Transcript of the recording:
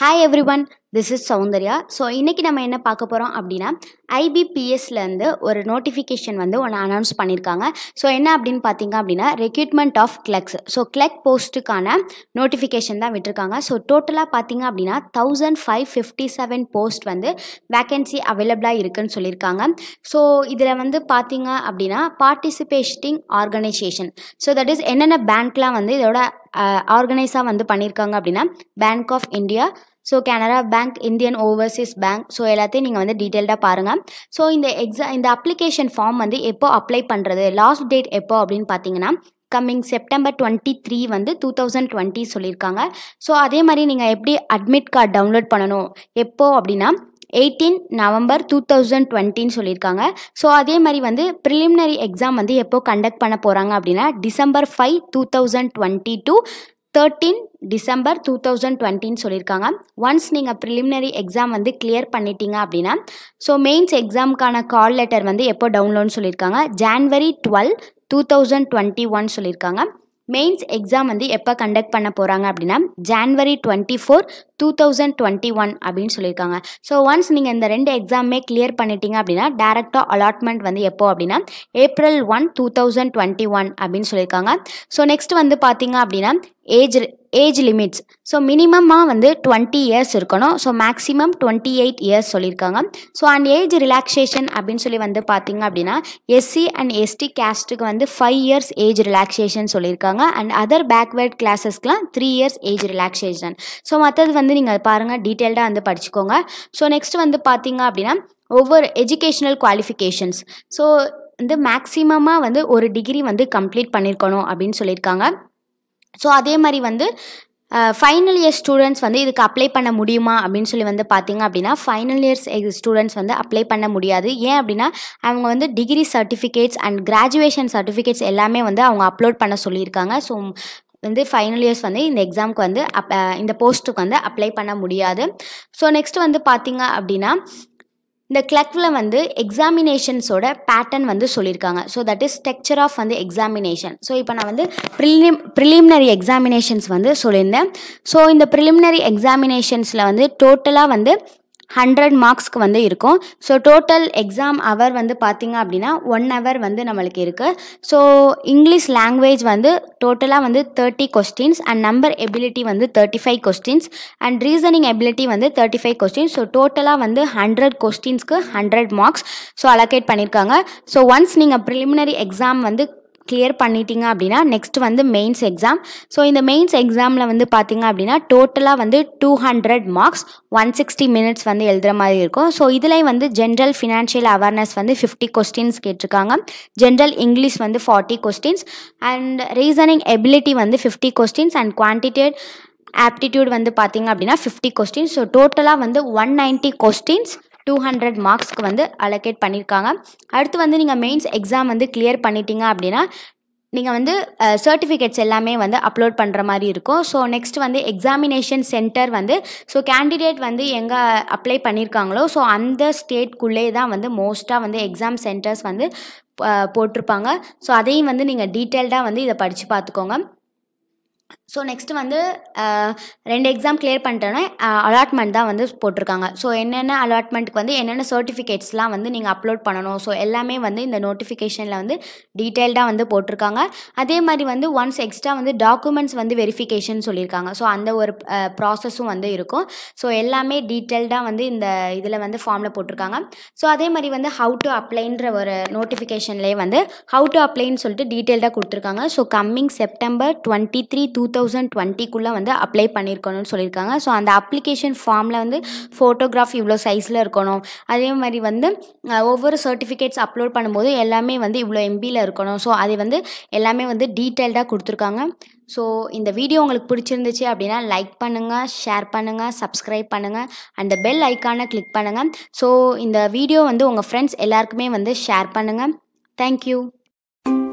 hi everyone this is Soundarya so இன்றைக்கி நம்ம என்ன பார்க்க போகிறோம் அப்படின்னா ஐபிபிஎஸ்லேருந்து ஒரு நோட்டிஃபிகேஷன் வந்து ஒன்று அனௌன்ஸ் பண்ணியிருக்காங்க ஸோ என்ன அப்படின்னு பார்த்தீங்க அப்படின்னா recruitment of clerks so clerk போஸ்ட்டுக்கான நோட்டிஃபிகேஷன் தான் விட்டுருக்காங்க ஸோ டோட்டலாக பார்த்தீங்க அப்படின்னா thousand five fifty seven post வந்து வேக்கன்சி அவைலபிளாக இருக்குன்னு சொல்லியிருக்காங்க ஸோ இதில் வந்து பார்த்தீங்க அப்படின்னா participating organisation so that is என்னென்ன பேங்க்லாம் வந்து இதோட ஆர்கனைஸாக வந்து பண்ணியிருக்காங்க அப்படின்னா bank of India so Canara bank Indian overseas bank so எல்லாத்தையும் நீங்கள் வந்து டீட்டெயில்டாக பாருங்கள் ஸோ இந்த எக்ஸா இந்த அப்ளிகேஷன் ஃபார்ம் வந்து எப்போ அப்ளை பண்ணுறது லாஸ்ட் டேட் எப்போ அப்படின்னு பார்த்தீங்கன்னா கம்மிங் செப்டம்பர் டுவெண்ட்டி த்ரீ வந்து டூ தௌசண்ட் டுவெண்ட்டி சொல்லியிருக்காங்க ஸோ அதே மாதிரி நீங்கள் எப்படி அட்மிட் கார்டு டவுன்லோட் பண்ணணும் எப்போ அப்படின்னா எயிட்டீன் நவம்பர் டூ தௌசண்ட் டுவெண்ட்டின்னு சொல்லியிருக்காங்க ஸோ அதே மாதிரி வந்து ப்ரிலிமினரி எக்ஸாம் வந்து எப்போ கண்டக்ட் பண்ண போகிறாங்க அப்படின்னா December five two thousand twenty two thirteen December two thousand டுவெண்ட்டின்னு சொல்லியிருக்காங்க ஒன்ஸ் நீங்கள் ப்ரிலிமினரி எக்ஸாம் வந்து கிளியர் பண்ணிட்டீங்க அப்படின்னா ஸோ மெயின்ஸ் எக்ஸாமுக்கான கால் லெட்டர் வந்து எப்போ டவுன்லோட்னு சொல்லியிருக்காங்க January twelve two thousand twenty one சொல்லியிருக்காங்க மெயின்ஸ் எக்ஸாம் வந்து எப்போ கண்டக்ட் பண்ண போகிறாங்க அப்படின்னா January twenty four two thousand twenty one அப்படின்னு சொல்லியிருக்காங்க ஸோ ஒன்ஸ் நீங்கள் இந்த ரெண்டு எக்ஸாமே கிளியர் பண்ணிட்டீங்க அப்படின்னா டேரெக்டாக அலாட்மெண்ட் வந்து எப்போ அப்படின்னா April one two thousand twenty one அப்படின்னு சொல்லியிருக்காங்க ஸோ நெக்ஸ்ட் வந்து பார்த்தீங்க அப்படின்னா ஏஜ் ஏஜ் லிமிட்ஸ் ஸோ மினிமமாக வந்து டுவெண்ட்டி இயர்ஸ் இருக்கணும் so maximum twenty eight years சொல்லியிருக்காங்க ஸோ அண்ட் ஏஜ் ரிலாக்ஸேஷன் அப்படின்னு சொல்லி வந்து பார்த்தீங்க அப்படின்னா எஸ்சி அண்ட் எஸ்டி கேஸ்ட்டுக்கு வந்து ஃபைவ் இயர்ஸ் ஏஜ் ரிலாக்ஸேஷன் சொல்லியிருக்காங்க அண்ட் அதர் பேக்வேர்ட் கிளாஸஸ்க்குலாம் three years age relaxation so மற்றது வந்து நீங்கள் பாருங்கள் டீட்டெயில்டாக வந்து படிச்சுக்கோங்க ஸோ நெக்ஸ்ட் வந்து பார்த்தீங்க அப்படின்னா ஒவ்வொரு எஜுகேஷ்னல் குவாலிஃபிகேஷன்ஸ் ஸோ வந்து மேக்ஸிமமாக வந்து ஒரு டிகிரி வந்து கம்ப்ளீட் பண்ணியிருக்கணும் அப்படின்னு சொல்லியிருக்காங்க ஸோ அதே மாதிரி வந்து ஃபைனல் இயர் ஸ்டூடெண்ட்ஸ் வந்து இதுக்கு அப்ளை பண்ண முடியுமா அப்படின்னு சொல்லி வந்து பார்த்தீங்க அப்படின்னா ஃபைனல் இயர்ஸ் ஸ்டூடெண்ட்ஸ் வந்து அப்ளை பண்ண முடியாது ஏன் அப்படின்னா அவங்க வந்து degree certificates and graduation certificates எல்லாமே வந்து அவங்க அப்லோட் பண்ண சொல்லியிருக்காங்க ஸோ வந்து ஃபைனல் இயர்ஸ் வந்து இந்த எக்ஸாமுக்கு வந்து அப் இந்த போஸ்ட்டுக்கு வந்து அப்ளை பண்ண முடியாது ஸோ நெக்ஸ்ட் வந்து பார்த்தீங்க அப்படின்னா இந்த கிளக்கில் வந்து எக்ஸாமினேஷன்ஸோட பேட்டர்ன் வந்து சொல்லியிருக்காங்க so that is structure of வந்து எக்ஸாமினேஷன் ஸோ இப்போ நான் வந்து ப்ரிலிம் ப்ரிலிமினரி எக்ஸாமினேஷன்ஸ் வந்து சொல்லியிருந்தேன் ஸோ இந்த ப்ரிலிமினரி எக்ஸாமினேஷன்ஸில் வந்து டோட்டலாக வந்து ஹண்ட்ரட் மார்க்ஸ்க்கு வந்து இருக்கும் ஸோ டோட்டல் எக்ஸாம் ஹவர் வந்து பார்த்திங்க அப்படின்னா ஒன் ஹவர் வந்து நம்மளுக்கு இருக்குது ஸோ இங்கிலீஷ் லாங்குவேஜ் வந்து டோட்டலாக வந்து thirty questions and number ability வந்து thirty five questions and reasoning ability வந்து தேர்ட்டி ஃபைவ் கொஸ்டின்ஸ் ஸோ டோட்டலாக வந்து ஹண்ட்ரட் கொஸ்டின்ஸ்க்கு ஹண்ட்ரட் மார்க்ஸ் ஸோ அலோகேட் பண்ணியிருக்காங்க ஸோ ஒன்ஸ் நீங்கள் ப்ரிலிமினரி எக்ஸாம் வந்து கிளியர் பண்ணிட்டீங்க அப்படின்னா நெக்ஸ்ட் வந்து மெயின்ஸ் எக்ஸாம் ஸோ இந்த மெயின்ஸ் எக்ஸாமில் வந்து பார்த்தீங்க அப்படின்னா டோட்டலாக வந்து two hundred marks one sixty minutes வந்து எழுதுகிற மாதிரி இருக்கும் ஸோ இதில் வந்து ஜென்ரல் ஃபினான்ஷியல் அவேர்னஸ் வந்து ஃபிஃப்டி கொஸ்டின்ஸ் கேட்டிருக்காங்க ஜென்ரல் இங்கிலீஷ் வந்து forty questions and reasoning ability வந்து fifty questions and quantitative aptitude வந்து பார்த்தீங்க அப்படின்னா ஃபிஃப்டி கொஸ்டின்ஸ் ஸோ டோட்டலாக வந்து one ninety questions two hundred மார்க்ஸ்க்கு வந்து அலோகேட் பண்ணியிருக்காங்க அடுத்து வந்து நீங்கள் மெயின்ஸ் எக்ஸாம் வந்து கிளியர் பண்ணிட்டீங்க அப்படின்னா நீங்கள் வந்து சர்டிஃபிகேட்ஸ் எல்லாமே வந்து அப்லோட் பண்ணுற மாதிரி இருக்கும் ஸோ நெக்ஸ்ட் வந்து எக்ஸாமினேஷன் சென்டர் வந்து ஸோ கேண்டிடேட் வந்து எங்கே அப்ளை பண்ணியிருக்காங்களோ ஸோ அந்த ஸ்டேட்குள்ளே தான் வந்து மோஸ்ட்டாக வந்து எக்ஸாம் சென்டர்ஸ் வந்து போட்டிருப்பாங்க ஸோ அதையும் வந்து நீங்கள் டீட்டெயில்டாக வந்து இதை படித்து பார்த்துக்கோங்க ஸோ நெக்ஸ்ட்டு வந்து ரெண்டு எக்ஸாம் கிளியர் பண்ணிட்டோன்னா அலாட்மெண்ட் தான் வந்து போட்டிருக்காங்க ஸோ என்னென்ன அலாட்மெண்ட்டுக்கு வந்து என்னென்ன சர்டிஃபிகேட்ஸ்லாம் வந்து நீங்கள் அப்லோட் பண்ணணும் ஸோ எல்லாமே வந்து இந்த நோட்டிஃபிகேஷனில் வந்து டீட்டெயில்டாக வந்து போட்டிருக்காங்க அதே மாதிரி வந்து ஒன்ஸ் எக்ஸ்ட்ரா வந்து டாக்குமெண்ட்ஸ் வந்து வெரிஃபிகேஷன் சொல்லியிருக்காங்க ஸோ அந்த ஒரு ப்ராசஸும் வந்து இருக்கும் ஸோ எல்லாமே டீட்டெயில்டாக வந்து இந்த இதில் வந்து ஃபார்மில் போட்டிருக்காங்க ஸோ அதே மாதிரி வந்து ஹவு டு அப்ளைன்ற ஒரு நோட்டிஃபிகேஷன்லேயே வந்து ஹவு டு அப்ளைன்னு சொல்லிட்டு டீட்டெயில்டாக கொடுத்துருக்காங்க so coming September twenty three two thousand டுவெண்ட்டிக்குள்ளே வந்து அப்ளை பண்ணியிருக்கணும்னு சொல்லியிருக்காங்க ஸோ அந்த அப்ளிகேஷன் ஃபார்மில் வந்து ஃபோட்டோகிராஃப் இவ்வளோ சைஸில் இருக்கணும் அதே மாதிரி வந்து ஒவ்வொரு சர்டிஃபிகேட்ஸ் அப்லோட் பண்ணும்போது எல்லாமே வந்து இவ்வளோ எம்பியில் இருக்கணும் ஸோ அது வந்து எல்லாமே வந்து டீட்டெயில்டாக கொடுத்துருக்காங்க ஸோ இந்த வீடியோ உங்களுக்கு பிடிச்சிருந்துச்சு அப்படின்னா லைக் பண்ணுங்கள் ஷேர் பண்ணுங்கள் சப்ஸ்கிரைப் பண்ணுங்கள் அந்த பெல் ஐக்கானை கிளிக் பண்ணுங்கள் ஸோ இந்த வீடியோ வந்து உங்கள் ஃப்ரெண்ட்ஸ் எல்லாருக்குமே வந்து ஷேர் பண்ணுங்கள் தேங்க்யூ